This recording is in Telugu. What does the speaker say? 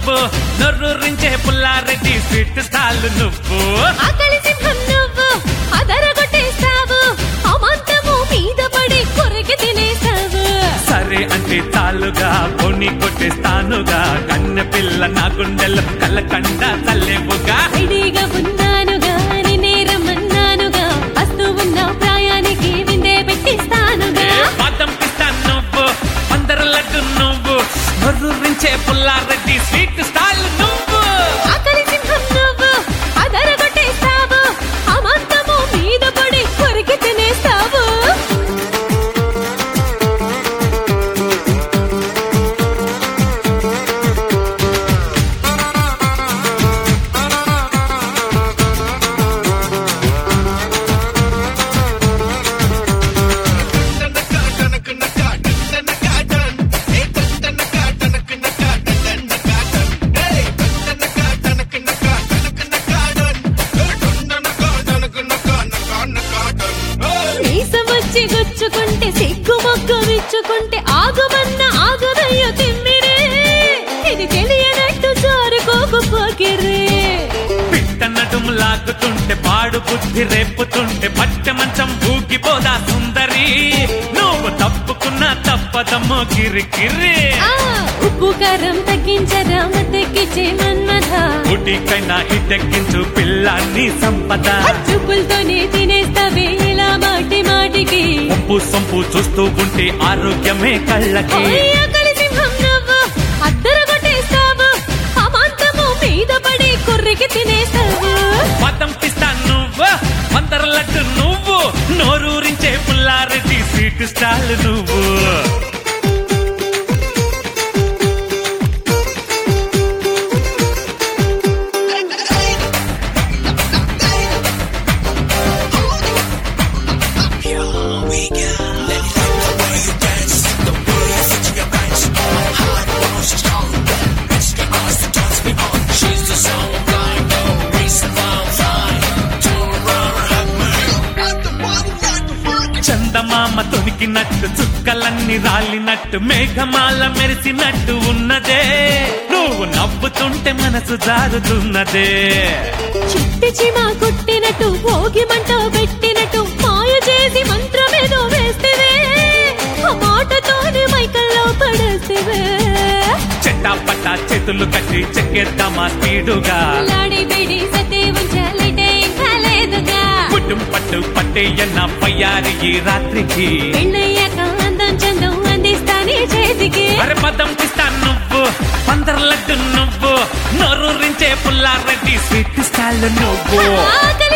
నువ్వు నొర్రురించే పుల్లారెడ్డి స్వీట్ స్టాల్ నువ్వు ఆకలి సింహం నువ్వు అదరగొట్టేస్తావు అమాంతము మీద పడి కొరికి తినేస్తావు సరే అంటే చాలుగా కొని కొట్టేస్తానుగా కన్న పిల్ల నా గుండెల్లో కళ్ళకండ చల్లేవుగా రెడీగా ఉన్నానుగా నిన్నే రమ్మన్నానుగా వస్తూ ఉన్న ప్రాయానికి విందే పెట్టిస్తానుగా పాదం పిస్తాను నువ్వు అందరు లడ్డు నువ్వు నొర్రురించే పుల్లారెడ్డి స్వీట్ స్టాల్ నువ్వు ఆకలి సింహం నువ్వు అదరగొట్టేస్తావు అమాంతము మీద పడి కొరికి తినేస్తావు మీసం వచ్చి గుచ్చుకుంటే సిగ్గు మొగ్గు విచ్చుకుంటే ఆగుమన్న ఆగుదయ్య తిమ్మిరే ఇది తెలియనట్టు జారుకోకు పోకిరే పిట్ట నడుము లాగుతుంటే పాడు బుద్ధి రేపుతుంటే పట్ట మంచం ఊగిపోదా సుందరి నువ్వు తప్పుకున్న తప్పదమ్మో గిరికిరి ఆ ఉప్పు కారం తగ్గించరా తగ్గించే మన్మథ ఉడికైనా ఇటెక్కించు పిల్లాన్ని సంపద చూపులతోనే తినేస్తావే ఇలా మాటి మాటికి పంపు సొంపు చూస్తూ ఉంటే ఆరోగ్యమే కళ్ళకి ఓయ్ ఆకలి సింహం నువ్వు అద్దరు కొట్టేస్తావు అమాంతము మీద పడి కుర్రికి తినేస్తావు మతం పిస్తా నువ్వు అందరు లడ్డు నువ్వు నోరూరించే పుల్లారెడ్డి సీటు స్టాల్ నువ్వు చందమామ తొనికినట్టు చుక్కలన్నీ రాలినట్టు మేఘమాల మెరిసినట్టు ఉన్నదే నువ్వు నవ్వుతుంటే మనసు జారుతున్నదే చిట్టి చిమా కొట్టినట్టు భోగి మంట పెట్టినట్టు మాయ చేసి మంత్రమేదో వేస్తేవే ఆ మాటతోనే మైకల్లో పడేస్తేవే చెట్టా పట్టా చేతులు కట్టి చెక్కేద్దామా స్పీడుగా లాడి బిడి సతే ఉంచాలంటే ఇంకా లేదుగా పుట్టుం పట్టు పట్టేయన్న పయ్యారి ఈ రాత్రికి పెళ్ళయ్యాక అందం చందం అందిస్తానే చేతికి అరే పదం పిస్తాను నువ్వు పందర లడ్డు నువ్వు నోరూరించే పుల్లారెడ్డి స్వీట్ స్టాల్ నువ్వు ఆకలి